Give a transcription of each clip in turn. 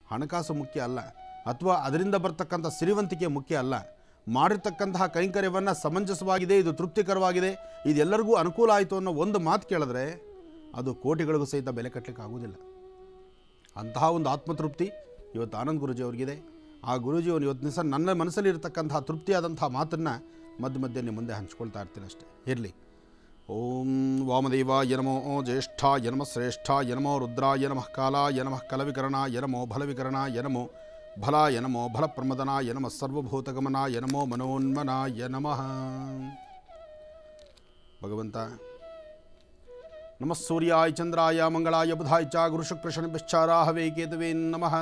ಹಣಕಾಸು ಮುಖ್ಯ ಅಲ್ಲ ಅಥವಾ ಅದರಿಂದ ಬರ್ತಕ್ಕಂಥ ಸಿರಿವಂತಿಕೆ ಮುಖ್ಯ ಅಲ್ಲ ಮಾಡಿರ್ತಕ್ಕಂತಹ ಕೈಂಕರ್ಯವನ್ನು ಸಮಂಜಸವಾಗಿದೆ ಇದು ತೃಪ್ತಿಕರವಾಗಿದೆ ಇದೆಲ್ಲರಿಗೂ ಅನುಕೂಲ ಆಯಿತು ಅನ್ನೋ ಒಂದು ಮಾತು ಕೇಳಿದ್ರೆ ಅದು ಕೋಟಿಗಳಿಗೂ ಸಹಿತ ಬೆಲೆ ಕಟ್ಟಲಿಕ್ಕೆ ಆಗೋದಿಲ್ಲ ಅಂತಹ ಒಂದು ಆತ್ಮತೃಪ್ತಿ ಇವತ್ತು ಆನಂದ್ ಗುರುಜಿ ಅವ್ರಿಗಿದೆ ಆ ಗುರೂಜಿಯವರು ಇವತ್ತು ದಿವಸ ನನ್ನ ಮನಸ್ಸಲ್ಲಿ ಇರತಕ್ಕಂತಹ ತೃಪ್ತಿಯಾದಂತಹ ಮಾತನ್ನು ಮಧ್ಯ ಮಧ್ಯೆ ನಿಮ್ಮ ಮುಂದೆ ಹಂಚ್ಕೊಳ್ತಾ ಇರ್ತೀನಿ ಅಷ್ಟೇ ಇರಲಿ ಓಂ ವಾಮದೇವಾಯ ನಮೋ ಜ್ಯೇಷ್ಠಾಯ ನಮಃ ಶ್ರೇಷ್ಠಾಯ ನಮೋ ರುದ್ರಾಯ ನಮಃ ಕಾಲಾಯ ನಮಃ ಕಲವಿಕರಣಾಯ ನಮೋ ಫಲವಿಕರಣಾಯ ನಮೋ ಫಲಾಯ ನಮೋ ಫಲಪ್ರಮದನಾಯ ನಮಃ ಸರ್ವಭೂತಗಮನಾಯ ನಮೋ ಮನೋನ್ಮನಾಯ ನಮಃ ಭಗವಂತ ನಮಃ ಸೂರ್ಯಾಯ ಚಂದ್ರಾಯ ಮಂಗಳಾಯ ಬುಧಾಯ ಚ ಗುರುಶುಕ್ರಶನಿಶ್ಚಾರಾಹವೇ ಕೇತವೇ ನಮಃ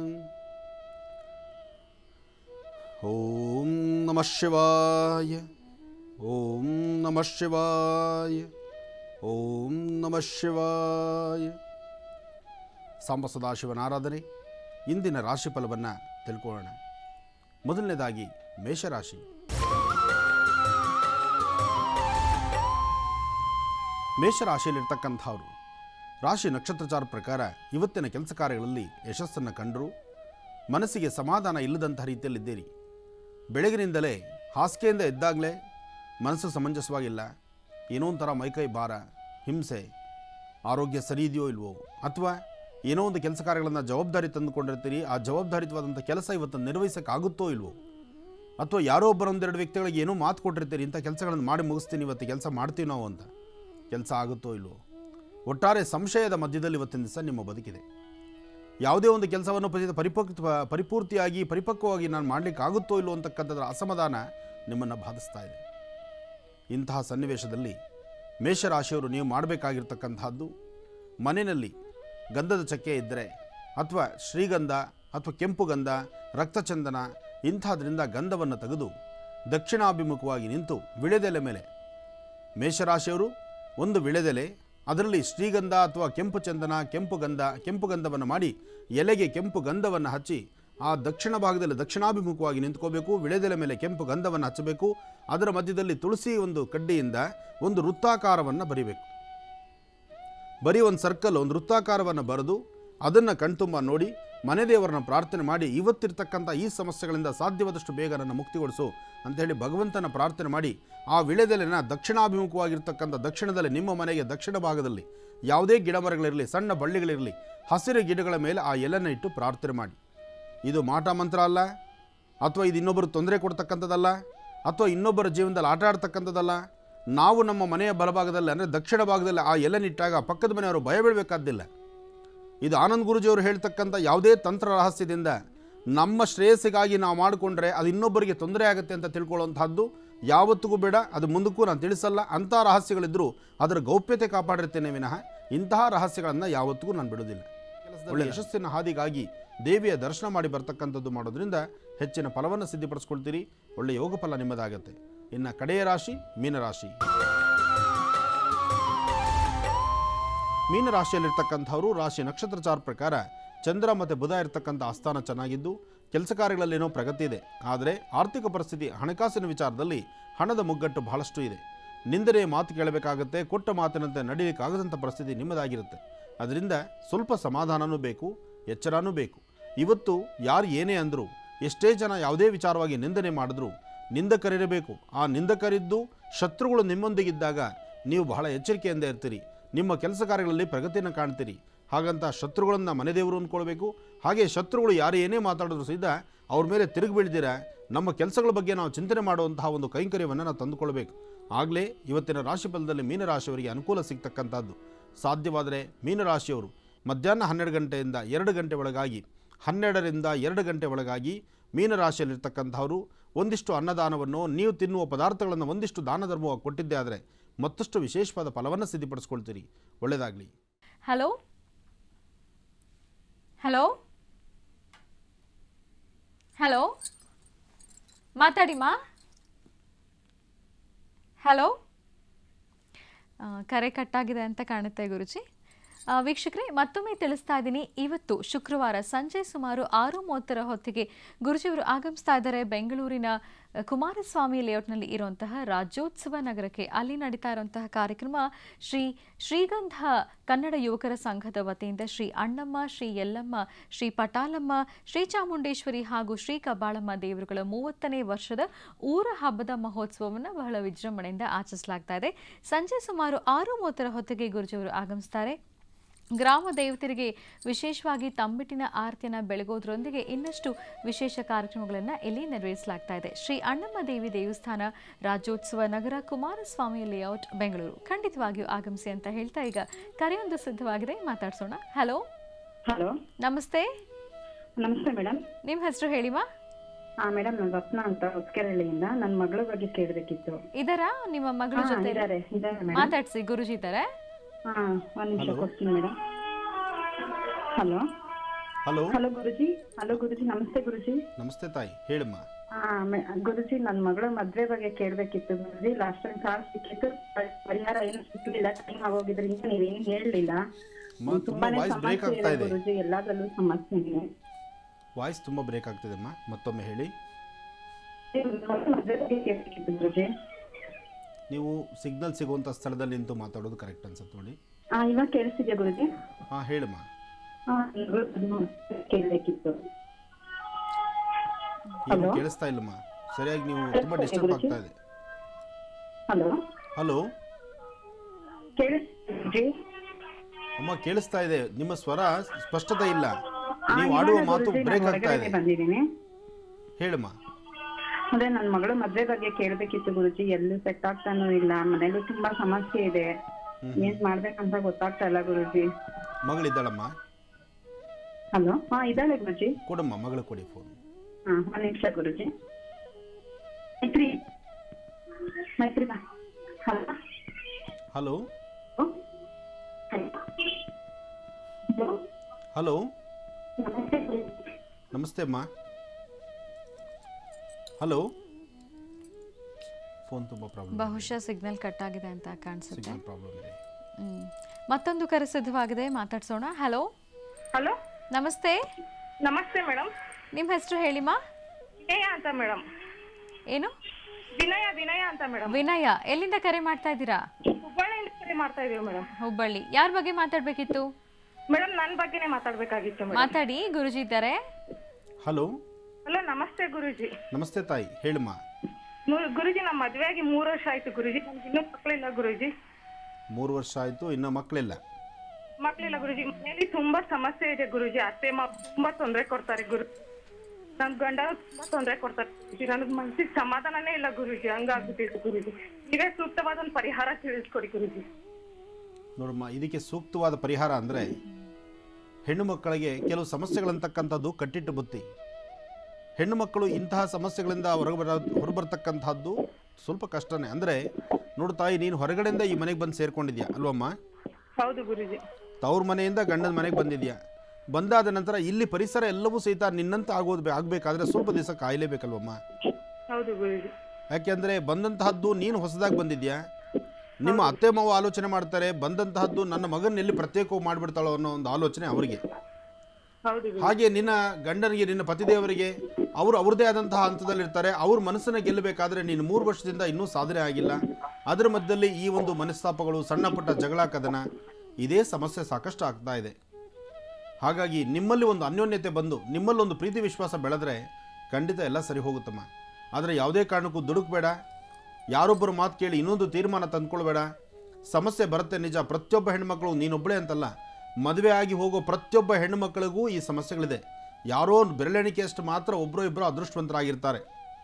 ಓಂ ನಮಃ ಶಿವಾಯ ಓಂ ನಮಃ ಶಿವಾಯ ಓಂ ನಮಃ ಶಿವಾಯ ಸಾಂಬ ಸದಾಶಿವನ ಆರಾಧನೆ ಇಂದಿನ ರಾಶಿ ಫಲವನ್ನು ತಿಳ್ಕೊಳ್ಳೋಣ ಮೊದಲನೇದಾಗಿ ಮೇಷರಾಶಿ ಮೇಷರಾಶಿಯಲ್ಲಿರ್ತಕ್ಕಂಥವ್ರು ರಾಶಿ ನಕ್ಷತ್ರಚಾರ ಪ್ರಕಾರ ಇವತ್ತಿನ ಕೆಲಸ ಕಾರ್ಯಗಳಲ್ಲಿ ಯಶಸ್ಸನ್ನು ಕಂಡರು ಮನಸ್ಸಿಗೆ ಸಮಾಧಾನ ಇಲ್ಲದಂಥ ರೀತಿಯಲ್ಲಿದ್ದೀರಿ ಬೆಳಗಿನಿಂದಲೇ ಹಾಸಿಗೆಯಿಂದ ಎದ್ದಾಗಲೇ ಮನಸ್ಸು ಸಮಂಜಸವಾಗಿಲ್ಲ ಏನೋ ಒಂಥರ ಮೈಕೈ ಭಾರ ಹಿಂಸೆ ಆರೋಗ್ಯ ಸರಿ ಇದೆಯೋ ಇಲ್ವೋ ಅಥವಾ ಏನೋ ಒಂದು ಕೆಲಸ ಕಾರ್ಯಗಳನ್ನು ಜವಾಬ್ದಾರಿ ತಂದುಕೊಂಡಿರ್ತೀರಿ ಆ ಜವಾಬ್ದಾರಿತವಾದಂಥ ಕೆಲಸ ಇವತ್ತು ನಿರ್ವಹಿಸೋಕ್ಕಾಗುತ್ತೋ ಇಲ್ವೋ ಅಥವಾ ಯಾರೋ ಒಬ್ಬರ ಒಂದೆರಡು ವ್ಯಕ್ತಿಗಳಿಗೆ ಏನೋ ಮಾತು ಕೊಟ್ಟಿರ್ತೀರಿ ಇಂಥ ಕೆಲಸಗಳನ್ನು ಮಾಡಿ ಮುಗಿಸ್ತೀನಿ ಇವತ್ತು ಕೆಲಸ ಮಾಡ್ತೀವಿ ನಾವು ಅಂತ ಕೆಲಸ ಆಗುತ್ತೋ ಇಲ್ವೋ ಒಟ್ಟಾರೆ ಸಂಶಯದ ಮಧ್ಯದಲ್ಲಿ ಇವತ್ತಿನ ದಿವಸ ನಿಮ್ಮ ಬದುಕಿದೆ ಯಾವುದೇ ಒಂದು ಕೆಲಸವನ್ನು ಪರಿ ಪರಿಪಕ್ವ ಪರಿಪೂರ್ತಿಯಾಗಿ ಪರಿಪಕ್ವವಾಗಿ ನಾನು ಮಾಡಲಿಕ್ಕೆ ಆಗುತ್ತೋ ಇಲ್ಲೋ ಅಂತಕ್ಕಂಥದ್ರ ಅಸಮಾಧಾನ ನಿಮ್ಮನ್ನು ಬಾಧಿಸ್ತಾ ಇದೆ ಇಂತಹ ಸನ್ನಿವೇಶದಲ್ಲಿ ಮೇಷರಾಶಿಯವರು ನೀವು ಮಾಡಬೇಕಾಗಿರ್ತಕ್ಕಂತಹದ್ದು ಮನೆಯಲ್ಲಿ ಗಂಧದ ಚಕ್ಕೆ ಇದ್ದರೆ ಅಥವಾ ಶ್ರೀಗಂಧ ಅಥವಾ ಕೆಂಪು ಗಂಧ ರಕ್ತಚಂದನ ಇಂಥದ್ರಿಂದ ಗಂಧವನ್ನು ತೆಗೆದು ದಕ್ಷಿಣಾಭಿಮುಖವಾಗಿ ನಿಂತು ವಿಳೆದೆಲೆ ಮೇಲೆ ಮೇಷರಾಶಿಯವರು ಒಂದು ವಿಳೆದೆಲೆ ಅದರಲ್ಲಿ ಶ್ರೀಗಂಧ ಅಥವಾ ಕೆಂಪು ಚಂದನ ಕೆಂಪು ಗಂಧ ಕೆಂಪು ಗಂಧವನ್ನು ಮಾಡಿ ಎಲೆಗೆ ಕೆಂಪು ಗಂಧವನ್ನು ಹಚ್ಚಿ ಆ ದಕ್ಷಿಣ ಭಾಗದಲ್ಲಿ ದಕ್ಷಿಣಾಭಿಮುಖವಾಗಿ ನಿಂತ್ಕೋಬೇಕು ವಿಳೆದೆಲೆ ಮೇಲೆ ಕೆಂಪು ಗಂಧವನ್ನು ಹಚ್ಚಬೇಕು ಅದರ ಮಧ್ಯದಲ್ಲಿ ತುಳಸಿ ಒಂದು ಕಡ್ಡಿಯಿಂದ ಒಂದು ವೃತ್ತಾಕಾರವನ್ನು ಬರಿಬೇಕು ಬರೀ ಒಂದು ಸರ್ಕಲ್ ಒಂದು ವೃತ್ತಾಕಾರವನ್ನು ಬರೆದು ಅದನ್ನು ಕಣ್ತುಂಬ ನೋಡಿ ಮನೆ ದೇವರನ್ನ ಪ್ರಾರ್ಥನೆ ಮಾಡಿ ಇವತ್ತಿರ್ತಕ್ಕಂಥ ಈ ಸಮಸ್ಯೆಗಳಿಂದ ಸಾಧ್ಯವಾದಷ್ಟು ಬೇಗ ನನ್ನ ಮುಕ್ತಿಗೊಳಿಸು ಅಂಥೇಳಿ ಭಗವಂತನ ಪ್ರಾರ್ಥನೆ ಮಾಡಿ ಆ ವಿಳೆದೆಲೆನ ದಕ್ಷಿಣಾಭಿಮುಖವಾಗಿರ್ತಕ್ಕಂಥ ದಕ್ಷಿಣದಲ್ಲಿ ನಿಮ್ಮ ಮನೆಗೆ ದಕ್ಷಿಣ ಭಾಗದಲ್ಲಿ ಯಾವುದೇ ಗಿಡ ಮರಗಳಿರಲಿ ಸಣ್ಣ ಬಳ್ಳಿಗಳಿರಲಿ ಹಸಿರು ಗಿಡಗಳ ಮೇಲೆ ಆ ಎಲೆನ ಇಟ್ಟು ಪ್ರಾರ್ಥನೆ ಮಾಡಿ ಇದು ಮಾಟ ಮಂತ್ರ ಅಲ್ಲ ಅಥವಾ ಇದು ಇನ್ನೊಬ್ಬರು ತೊಂದರೆ ಕೊಡ್ತಕ್ಕಂಥದ್ದಲ್ಲ ಅಥವಾ ಇನ್ನೊಬ್ಬರ ಜೀವನದಲ್ಲಿ ಆಟ ಆಡ್ತಕ್ಕಂಥದ್ದಲ್ಲ ನಾವು ನಮ್ಮ ಮನೆಯ ಬಲಭಾಗದಲ್ಲಿ ಅಂದರೆ ದಕ್ಷಿಣ ಭಾಗದಲ್ಲಿ ಆ ಎಲೆನಿಟ್ಟಾಗ ಪಕ್ಕದ ಮನೆಯವರು ಭಯ ಬೀಳಬೇಕಾದ್ದಿಲ್ಲ ಇದು ಆನಂದ್ ಗುರುಜಿಯವರು ಹೇಳ್ತಕ್ಕಂಥ ಯಾವುದೇ ತಂತ್ರ ರಹಸ್ಯದಿಂದ ನಮ್ಮ ಶ್ರೇಯಸ್ಸಿಗಾಗಿ ನಾವು ಮಾಡಿಕೊಂಡ್ರೆ ಅದು ಇನ್ನೊಬ್ಬರಿಗೆ ತೊಂದರೆ ಆಗುತ್ತೆ ಅಂತ ತಿಳ್ಕೊಳ್ಳುವಂತಹದ್ದು ಯಾವತ್ತಿಗೂ ಬೇಡ ಅದು ಮುಂದಕ್ಕೂ ನಾನು ತಿಳಿಸಲ್ಲ ಅಂಥ ರಹಸ್ಯಗಳಿದ್ದರೂ ಅದರ ಗೌಪ್ಯತೆ ಕಾಪಾಡಿರ್ತೇನೆ ವಿನಃ ಇಂತಹ ರಹಸ್ಯಗಳನ್ನು ಯಾವತ್ತಿಗೂ ನಾನು ಬಿಡೋದಿಲ್ಲ ಒಳ್ಳೆ ಯಶಸ್ಸಿನ ಹಾದಿಗಾಗಿ ದೇವಿಯ ದರ್ಶನ ಮಾಡಿ ಬರ್ತಕ್ಕಂಥದ್ದು ಮಾಡೋದ್ರಿಂದ ಹೆಚ್ಚಿನ ಫಲವನ್ನು ಸಿದ್ಧಿಪಡಿಸ್ಕೊಳ್ತೀರಿ ಒಳ್ಳೆ ಯೋಗ ಫಲ ನಿಮ್ಮದಾಗತ್ತೆ ಇನ್ನು ಕಡೆಯ ರಾಶಿ ಮೀನರಾಶಿ ಮೀನರಾಶಿಯಲ್ಲಿರ್ತಕ್ಕಂಥವರು ರಾಶಿ ನಕ್ಷತ್ರಚಾರ ಪ್ರಕಾರ ಚಂದ್ರ ಮತ್ತು ಬುಧ ಇರತಕ್ಕಂಥ ಆಸ್ಥಾನ ಚೆನ್ನಾಗಿದ್ದು ಕೆಲಸ ಕಾರ್ಯಗಳಲ್ಲೇನೋ ಪ್ರಗತಿ ಇದೆ ಆದರೆ ಆರ್ಥಿಕ ಪರಿಸ್ಥಿತಿ ಹಣಕಾಸಿನ ವಿಚಾರದಲ್ಲಿ ಹಣದ ಮುಗ್ಗಟ್ಟು ಬಹಳಷ್ಟು ಇದೆ ನಿಂದನೆ ಮಾತು ಕೇಳಬೇಕಾಗತ್ತೆ ಕೊಟ್ಟ ಮಾತಿನಂತೆ ನಡೀಲಿಕ್ಕಾಗದಂಥ ಪರಿಸ್ಥಿತಿ ನಿಮ್ಮದಾಗಿರುತ್ತೆ ಅದರಿಂದ ಸ್ವಲ್ಪ ಸಮಾಧಾನನೂ ಬೇಕು ಎಚ್ಚರನೂ ಬೇಕು ಇವತ್ತು ಯಾರು ಏನೇ ಅಂದರೂ ಎಷ್ಟೇ ಜನ ಯಾವುದೇ ವಿಚಾರವಾಗಿ ನಿಂದನೆ ಮಾಡಿದ್ರು ನಿಂದಕರಿರಬೇಕು ಆ ನಿಂದಕರಿದ್ದು ಶತ್ರುಗಳು ನಿಮ್ಮೊಂದಿಗಿದ್ದಾಗ ನೀವು ಬಹಳ ಎಚ್ಚರಿಕೆಯಿಂದ ಇರ್ತೀರಿ ನಿಮ್ಮ ಕೆಲಸ ಕಾರ್ಯಗಳಲ್ಲಿ ಪ್ರಗತಿಯನ್ನು ಕಾಣ್ತೀರಿ ಹಾಗಂತ ಶತ್ರುಗಳನ್ನು ಮನೆದೇವರು ಅಂದ್ಕೊಳ್ಬೇಕು ಹಾಗೆ ಶತ್ರುಗಳು ಯಾರು ಏನೇ ಮಾತಾಡಿದ್ರು ಸಹಿತ ಅವ್ರ ಮೇಲೆ ತಿರುಗಿ ಬೀಳ್ದಿರ ನಮ್ಮ ಕೆಲಸಗಳ ಬಗ್ಗೆ ನಾವು ಚಿಂತನೆ ಮಾಡುವಂತಹ ಒಂದು ಕೈಂಕರ್ಯವನ್ನು ನಾವು ತಂದುಕೊಳ್ಬೇಕು ಆಗಲೇ ಇವತ್ತಿನ ರಾಶಿ ಫಲದಲ್ಲಿ ಮೀನರಾಶಿಯವರಿಗೆ ಅನುಕೂಲ ಸಿಗ್ತಕ್ಕಂಥದ್ದು ಸಾಧ್ಯವಾದರೆ ಮೀನರಾಶಿಯವರು ಮಧ್ಯಾಹ್ನ ಹನ್ನೆರಡು ಗಂಟೆಯಿಂದ ಎರಡು ಗಂಟೆ ಒಳಗಾಗಿ ಹನ್ನೆರಡರಿಂದ ಎರಡು ಗಂಟೆ ಒಳಗಾಗಿ ಮೀನರಾಶಿಯಲ್ಲಿರ್ತಕ್ಕಂಥವರು ಒಂದಿಷ್ಟು ಅನ್ನದಾನವನ್ನು ನೀವು ತಿನ್ನುವ ಪದಾರ್ಥಗಳನ್ನು ಒಂದಿಷ್ಟು ದಾನ ಧರ್ಮವಾಗಿ ಕೊಟ್ಟಿದ್ದೇ ಆದರೆ ಮತ್ತಷ್ಟು ವಿಶೇಷವಾದ ಫಲವನ್ನು ಸಿದ್ಧಿಪಡಿಸ್ಕೊಳ್ತೀರಿ ಒಳ್ಳೆಯದಾಗಲಿ ಹಲೋ ಹಲೋ ಹಲೋ ಮಾತಾಡಿಮಾ ಹಲೋ ಆ, ಕರೆ ಕಟ್ಟಾಗಿದೆ ಅಂತ ಕಾಣುತ್ತೆ ಗುರುಜಿ ಆ, ವೀಕ್ಷಕರೇ ಮತ್ತೊಮ್ಮೆ ತಿಳಿಸ್ತಾ ಇದ್ದೀನಿ ಇವತ್ತು ಶುಕ್ರವಾರ ಸಂಜೆ ಸುಮಾರು ಆರು ಮೂವತ್ತರ ಹೊತ್ತಿಗೆ ಗುರುಜಿಯವರು ಆಗಮಿಸ್ತಾ ಇದ್ದಾರೆ ಬೆಂಗಳೂರಿನ ಆ, ಕುಮಾರಸ್ವಾಮಿ ಲೇಔಟ್ನಲ್ಲಿ ಇರುವಂತಹ ರಾಜ್ಯೋತ್ಸವ ನಗರಕ್ಕೆ ಅಲ್ಲಿ ನಡೀತಾ ಇರುವಂತಹ ಕಾರ್ಯಕ್ರಮ ಶ್ರೀ ಶ್ರೀಗಂಧ ಕನ್ನಡ ಯುವಕರ ಸಂಘದ ವತಿಯಿಂದ ಶ್ರೀ ಅಣ್ಣಮ್ಮ ಶ್ರೀ ಯಲ್ಲಮ್ಮ ಶ್ರೀ ಪಟಾಲಮ್ಮ ಶ್ರೀ ಚಾಮುಂಡೇಶ್ವರಿ ಹಾಗೂ ಶ್ರೀ ಕಬ್ಬಾಳಮ್ಮ ದೇವರುಗಳ ಮೂವತ್ತನೇ ವರ್ಷದ ಊರ ಹಬ್ಬದ ಮಹೋತ್ಸವವನ್ನು ಬಹಳ ವಿಜೃಂಭಣೆಯಿಂದ ಆಚರಿಸಲಾಗ್ತಾ ಇದೆ ಸಂಜೆ ಸುಮಾರು ಆರು ಮೂವತ್ತರ ಹೊತ್ತಿಗೆ ಗುರುಜಿಯವರು ಆಗಮಿಸ್ತಾರೆ ಗ್ರಾಮ ದೇವತೆಯರಿಗೆ ವಿಶೇಷವಾಗಿ ತಂಬಿಟ್ಟಿನ ಆರತಿಯನ್ನು ಬೆಳಗೋದ್ರೊಂದಿಗೆ ಇನ್ನಷ್ಟು ವಿಶೇಷ ಕಾರ್ಯಕ್ರಮಗಳನ್ನು ಇಲ್ಲಿ ನೆರವೇರಿಸಲಾಗ್ತಾ ಇದೆ ಶ್ರೀ ಅಣ್ಣಮ್ಮ ದೇವಿ ದೇವಸ್ಥಾನ ರಾಜ್ಯೋತ್ಸವ ನಗರ ಕುಮಾರಸ್ವಾಮಿ ಲೇಔಟ್ ಬೆಂಗಳೂರು ಖಂಡಿತವಾಗಿಯೂ ಆಗಮಿಸಿ ಅಂತ ಹೇಳ್ತಾ ಈಗ ಕರೆಯೊಂದು ಸಿದ್ಧವಾಗಿದೆ ಮಾತಾಡ್ಸೋಣ ಹಲೋ ಹಲೋ ನಮಸ್ತೆ ನಮಸ್ತೆ ಮೇಡಮ್ ನಿಮ್ಮ ಹೆಸರು ಹೇಳಿಮಾ ಹಾ ಮೇಡಮ್ ನಾನು ರತ್ನ ಅಂತ ಹೊಸಕೆರಳಿಯಿಂದ ನನ್ನ ಮಗಳ ಬಗ್ಗೆ ಕೇಳಬೇಕಿತ್ತು ಇದರಾ ನಿಮ್ಮ ಮಗಳ ಜೊತೆ ಇದ್ದಾರೆ ಇದ್ದಾರೆ ಮೇಡಮ್ ಮಾತಾಡ್ಸಿ ಗುರುಜಿ ಇದ್ದಾರೆ ಹಾ ಒಂದ್ ನಿಮಿಷ ಕೊಡ್ತೀನಿ madam hello hello hello Guruji hello Guruji ನಮಸ್ತೆ ಗುರುಜಿ ನಮಸ್ತೆ ತಾಯಿ ಹೇಳಮ್ಮ ಹಾ ಮೆ- ಗುರುಜಿ ನನ್ನ ಮಗಳ ಮದ್ವೆ ಬಗ್ಗೆ ಕೇಳಬೇಕಿತ್ತು ಗುರುಜಿ ಲಾಸ್ಟ್ ಟೈಮ್ ಕಾಲ್ ಸಿಕ್ಕಿತ್ತು ಪ- ಪರಿಹಾರ ಏನು ಸಿಕ್ಲಿಲ್ಲ ಟೈಮ್ ಆಗೋಗಿದ್ರಿಂದ ನೀವೇನು ಹೇಳಲಿಲ್ಲ ಅಮ್ಮ, ತುಂಬ ತುಂಬಾನೇ ವಾಯ್ಸ್ ಬ್ರೇಕ್ ಸಮಸ್ಯೆ ಆಗ್ತಾ ಇದೆ ಇದೆ ಗುರುಜಿ ಎಲ್ಲದರಲ್ಲೂ ಸಮಸ್ಯೆ ಇದೆ ವಾಯ್ಸ್ ತುಂಬ ಬ್ರೇಕ್ ಆಗ್ತಿದೆ ಅಮ್ಮ ಮತ್ತೊಮ್ಮೆ ಹೇಳಿ ನನ್ ಮಗಳ ಮದ್ವೆ ಬಗ್ಗೆ ಕೇಳಬೇಕಿತ್ತು ಗುರುಜಿ ನೀವು ಸಿಗ್ನಲ್ ಸಿಗುವಂಥ ಸ್ಥಳದಲ್ಲಿ ನಿಂತು ಮಾತಾಡೋದು ಕರೆಕ್ಟ್ ಅನ್ಸುತ್ತೆ ನೋಡಿ ಹಾ ಇವಾಗ ಕೇಳಿಸ್ತಿದ್ಯಾ ಗುರುಜಿ ಹಾಂ ಹೇಳಮ್ಮ ಹಾ ಕೇಳಬೇಕಿತ್ತು ಏನು Hello? ಕೇಳಿಸ್ತಾ ಇಲ್ಲಮ್ಮ ಸರಿಯಾಗಿ ನೀವು ತುಂಬ ಡಿಸ್ಟರ್ಬ್ ಆಗ್ತಾ ಇದೆ ಹಲೋ ಹಲೋ ಕೇಳಿಸ್ತಿದ್ರಿ ಅಮ್ಮ ಕೇಳಿಸ್ತಾ ಇದೆ ನಿಮ್ಮ ಸ್ವರ ಸ್ಪಷ್ಟತೆ ಇಲ್ಲ ನೀವು ಆಡುವ ಮಾತು ಬ್ರೇಕ್ ಆಗ್ತಾ ಇದೆ ಬಂದಿದ್ದೀನಿ ಹೇಳಮ್ಮ ಅದೇ ನನ್ನ ಮಗಳು ಮದ್ವೆ ಬಗ್ಗೆ ಕೇಳ್ಬೇಕಿತ್ತು ಗುರುಜಿ ಎಲ್ಲೂ ಸೆಟ್ ಆಗ್ತಾನೂ ಇಲ್ಲ ಮನೇಲೂ ತುಂಬಾ ಸಮಸ್ಯೆ ಇದೆ ಏನ್ ಮಾಡ್ಬೇಕಂತ ಗೊತ್ತಾಗ್ತಾ ಇಲ್ಲ ಗುರುಜಿ ಮಗಳಿದ್ದಾಳಮ್ಮ ಹಲೋ ಹಾ ಇದ್ದಾಳೆ ಗುರುಜಿ ಕೊಡಮ್ಮ ಮಗಳು ಕೊಡಿ ಫೋನ್ ಹಾ ಒಂದ್ ನಿಮಿಷ ಗುರುಜಿ ಮೈತ್ರಿ ಮೈತ್ರಿ ಬಾ ಹಲೋ ಹಲೋ ಹಲೋ ಹಲೋ ನಮಸ್ತೆ ಗುರೂಜಿ. ನಮಸ್ತೆ ಅಮ್ಮ ಹಲೋ ಫೋನ್ ತುಂಬ ಪ್ರಾಬ್ಲಮ್ ಬಹುಶಃ ಸಿಗ್ನಲ್ ಕಟ್ ಆಗಿದೆ ಅಂತ ಕಾಣಿಸುತ್ತೆ ಸಿಗ್ನಲ್ ಪ್ರಾಬ್ಲಮ್ ಇದೆ ಹ್ಮ್. ಮತ್ತೊಂದು ಕರೆ ಸಿದ್ಧವಾಗಿದೆ ಮಾತಾಡ್ಸೋಣ ಹಲೋ ಹಲೋ ನಮಸ್ತೆ ನಮಸ್ತೆ ಮೇಡಮ್ ನಿಮ್ಮ ಹೆಸರು ಹೇಳಿಮಾ ವಿನಯ ಅಂತ ಮೇಡಮ್ ಏನು ವಿನಯ ವಿನಯ ಅಂತ ಮೇಡಮ್ ವಿನಯ ಎಲ್ಲಿಂದ ಕರೆ ಮಾಡ್ತಾ ಇದ್ದೀರಾ ಹುಬ್ಬಳ್ಳಿಯಿಂದ ಕರೆ ಮಾಡ್ತಾ ಇದೀವಿ ಮೇಡಮ್ ಹುಬ್ಬಳ್ಳಿ ಯಾರ ಬಗ್ಗೆ ಮಾತಾಡ್ಬೇಕಿತ್ತು ಮೇಡಮ್ ನನ್ನ ಬಗ್ಗೆನೇ ಮಾತಾಡ್ಬೇಕಾಗಿತ್ತು ಮೇಡಮ್ ಮಾತಾಡಿ ಗುರುಜಿ ಇದ್ದಾರೆ ಹಲೋ ಹಲೋ ನಮಸ್ತೆ ಗುರುಜಿ ನಮಸ್ತೆ ತಾಯಿ ಹೇಳಮ್ಮ ಮು- ಗುರುಜಿ ನಮ್ಮ ಮದುವೆ ಆಗಿ ಮೂರು ವರ್ಷ ಆಯ್ತು ಗುರುಜಿ ನಮ್ಗೆ ಇನ್ನೂ ಮಕ್ಕಳಿಲ್ಲ ಗುರುಜಿ ಮೂರು ವರ್ಷ ಆಯಿತು ಇನ್ನೂ ಮಕ್ಕಳಿಲ್ಲ ಮಕ್ಕಳಿಲ್ಲ ಗುರುಜಿ ಮನೇಲಿ ತುಂಬಾ ಸಮಸ್ಯೆ ಇದೆ ಗುರುಜಿ ಅತ್ತೆ ಮಾವ ತುಂಬಾ ತೊಂದರೆ ಕೊಡ್ತಾರೆ ಗುರು ನನ್ ಗಂಡ ತುಂಬಾ ತೊಂದರೆ ಕೊಡ್ತಾರೆ ಗುರುಜಿ ನನಗ್ ಮನ್ಸಿಗೆ ಸಮಾಧಾನನೇ ಇಲ್ಲ ಗುರುಜಿ ಹಂಗಾಗ್ಬಿಟ್ಟಿದೆ ಗುರುಜಿ ನೀವೇ ಸೂಕ್ತವಾದ ಒಂದು ಪರಿಹಾರ ತಿಳಿಸ್ಕೊಡಿ ಗುರುಜಿ ನೋಡಮ್ಮ ಇದಕ್ಕೆ ಸೂಕ್ತವಾದ ಪರಿಹಾರ ಅಂದರೆ ಹೆಣ್ಣು ಮಕ್ಕಳಿಗೆ ಕೆಲವು ಸಮಸ್ಯೆಗಳಂತಕ್ಕಂಥದ್ದು ಕಟ್ಟಿಟ್ಟು ಬುತ್ತಿ ಹೆಣ್ಣು ಮಕ್ಕಳು ಇಂತಹ ಸಮಸ್ಯೆಗಳಿಂದ ಹೊರಗೆ ಬರ ಹೊರಬರ್ತಕ್ಕಂಥದ್ದು ಸ್ವಲ್ಪ ಕಷ್ಟನೇ ಅಂದರೆ ನೋಡು ತಾಯಿ ನೀನು ಹೊರಗಡೆಯಿಂದ ಈ ಮನೆಗೆ ಬಂದು ಸೇರ್ಕೊಂಡಿದ್ಯಾ ಅಲ್ವಮ್ಮ ಹೌದು ಗುರುಜಿ ತವ್ರ ಮನೆಯಿಂದ ಗಂಡನ ಮನೆಗೆ ಬಂದಿದ್ಯಾ ಬಂದಾದ ನಂತರ ಇಲ್ಲಿ ಪರಿಸರ ಎಲ್ಲವೂ ಸಹಿತ ನಿನ್ನಂತ ಆಗೋದು ಬೇ- ಆಗಬೇಕಾದ್ರೆ ಸ್ವಲ್ಪ ದಿವಸ ಕಾಯಲೇಬೇಕಲ್ವಮ್ಮ ಹೌದು ಗುರುಜಿ ಯಾಕೆಂದರೆ ಬಂದಂತಹದ್ದು ನೀನು ಹೊಸದಾಗಿ ಬಂದಿದ್ಯಾ ನಿಮ್ಮ ಅತ್ತೆ ಮಾವ ಆಲೋಚನೆ ಮಾಡ್ತಾರೆ ಬಂದಂತಹದ್ದು ನನ್ನ ಮಗನ ಎಲ್ಲಿ ಪ್ರತ್ಯೇಕವಾಗಿ ಮಾಡಿಬಿಡ್ತಾಳೋ ಅನ್ನೋ ಒಂದು ಆಲೋಚನೆ ಅವರಿಗೆ ಹೌದು ಗುರುಜಿ ಹಾಗೆ ನಿನ್ನ ಗಂಡನಿಗೆ ನಿನ್ನ ಪತಿದೇವರಿಗೆ ಅವರು ಅವ್ರದ್ದೇ ಆದಂತಹ ಹಂತದಲ್ಲಿರ್ತಾರೆ ಅವ್ರ ಮನಸ್ಸನ್ನು ಗೆಲ್ಲಬೇಕಾದ್ರೆ ನೀನು ಮೂರು ವರ್ಷದಿಂದ ಇನ್ನೂ ಸಾಧನೆ ಆಗಿಲ್ಲ ಅದರ ಮಧ್ಯದಲ್ಲಿ ಈ ಒಂದು ಮನಸ್ತಾಪಗಳು ಸಣ್ಣ ಪುಟ್ಟ ಜಗಳ ಕದನ ಇದೇ ಸಮಸ್ಯೆ ಸಾಕಷ್ಟು ಆಗ್ತಾ ಇದೆ ಹಾಗಾಗಿ ನಿಮ್ಮಲ್ಲಿ ಒಂದು ಅನ್ಯೋನ್ಯತೆ ಬಂದು ನಿಮ್ಮಲ್ಲಿ ಒಂದು ಪ್ರೀತಿ ವಿಶ್ವಾಸ ಬೆಳೆದ್ರೆ ಖಂಡಿತ ಎಲ್ಲ ಸರಿ ಹೋಗುತ್ತಮ್ಮ ಆದರೆ ಯಾವುದೇ ಕಾರಣಕ್ಕೂ ದುಡುಕ್ಬೇಡ ಯಾರೊಬ್ಬರು ಮಾತು ಕೇಳಿ ಇನ್ನೊಂದು ತೀರ್ಮಾನ ತಂದ್ಕೊಳ್ಬೇಡ ಸಮಸ್ಯೆ ಬರುತ್ತೆ ನಿಜ ಪ್ರತಿಯೊಬ್ಬ ಹೆಣ್ಮಕ್ಳು ನೀನೊಬ್ಬಳೇ ಅಂತಲ್ಲ ಮದುವೆ ಆಗಿ ಹೋಗೋ ಪ್ರತಿಯೊಬ್ಬ ಹೆಣ್ಣು ಮಕ್ಕಳಿಗೂ ಈ ಸಮಸ್ಯೆಗಳಿದೆ ಯಾರೋ ಒಂದು ಬೆರಳೆಣಿಕೆಯಷ್ಟು ಮಾತ್ರ ಒಬ್ಬರೋ ಇಬ್ಬರು ಅದೃಷ್ಟವಂತರಾಗಿರ್ತಾರೆ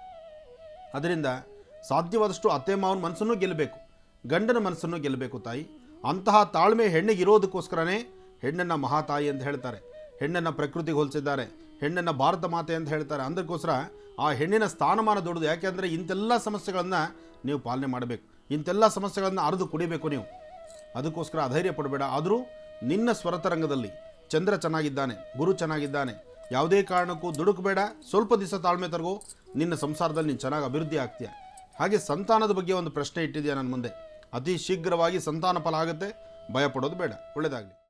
ಅದರಿಂದ ಸಾಧ್ಯವಾದಷ್ಟು ಅತ್ತೆ ಮಾವನ ಮನಸ್ಸನ್ನು ಗೆಲ್ಲಬೇಕು ಗಂಡನ ಮನಸ್ಸನ್ನು ಗೆಲ್ಲಬೇಕು ತಾಯಿ ಅಂತಹ ತಾಳ್ಮೆ ಹೆಣ್ಣಿಗೆ ಇರೋದಕ್ಕೋಸ್ಕರನೇ ಹೆಣ್ಣನ್ನು ಮಹಾತಾಯಿ ಅಂತ ಹೇಳ್ತಾರೆ ಹೆಣ್ಣನ್ನು ಪ್ರಕೃತಿಗೆ ಹೋಲಿಸಿದ್ದಾರೆ ಹೆಣ್ಣನ್ನು ಭಾರತ ಮಾತೆ ಅಂತ ಹೇಳ್ತಾರೆ ಅದಕ್ಕೋಸ್ಕರ ಆ ಹೆಣ್ಣಿನ ಸ್ಥಾನಮಾನ ದೊಡ್ಡದು ಯಾಕೆಂದರೆ ಇಂತೆಲ್ಲ ಸಮಸ್ಯೆಗಳನ್ನು ನೀವು ಪಾಲನೆ ಮಾಡಬೇಕು ಇಂತೆಲ್ಲ ಸಮಸ್ಯೆಗಳನ್ನು ಅರಿದು ಕುಡಿಬೇಕು ನೀವು ಅದಕ್ಕೋಸ್ಕರ ಅಧೈರ್ಯ ಪಡಬೇಡ ಆದರೂ ನಿನ್ನ ಸ್ವರತರಂಗದಲ್ಲಿ ಚಂದ್ರ ಚೆನ್ನಾಗಿದ್ದಾನೆ ಗುರು ಚೆನ್ನಾಗಿದ್ದಾನೆ ಯಾವುದೇ ಕಾರಣಕ್ಕೂ ದುಡುಕಬೇಡ ಸ್ವಲ್ಪ ದಿವಸ ತಾಳ್ಮೆ ತರಗೋ ನಿನ್ನ ಸಂಸಾರದಲ್ಲಿ ನೀನು ಚೆನ್ನಾಗಿ ಅಭಿವೃದ್ಧಿ ಆಗ್ತೀಯ ಹಾಗೆ ಸಂತಾನದ ಬಗ್ಗೆ ಒಂದು ಪ್ರಶ್ನೆ ಇಟ್ಟಿದೆಯಾ ನನ್ನ ಮುಂದೆ ಅತಿ ಶೀಘ್ರವಾಗಿ ಸಂತಾನ ಫಲ ಆಗುತ್ತೆ ಭಯ ಪಡೋದು ಬೇಡ ಒಳ್ಳೆಯದಾಗಲಿ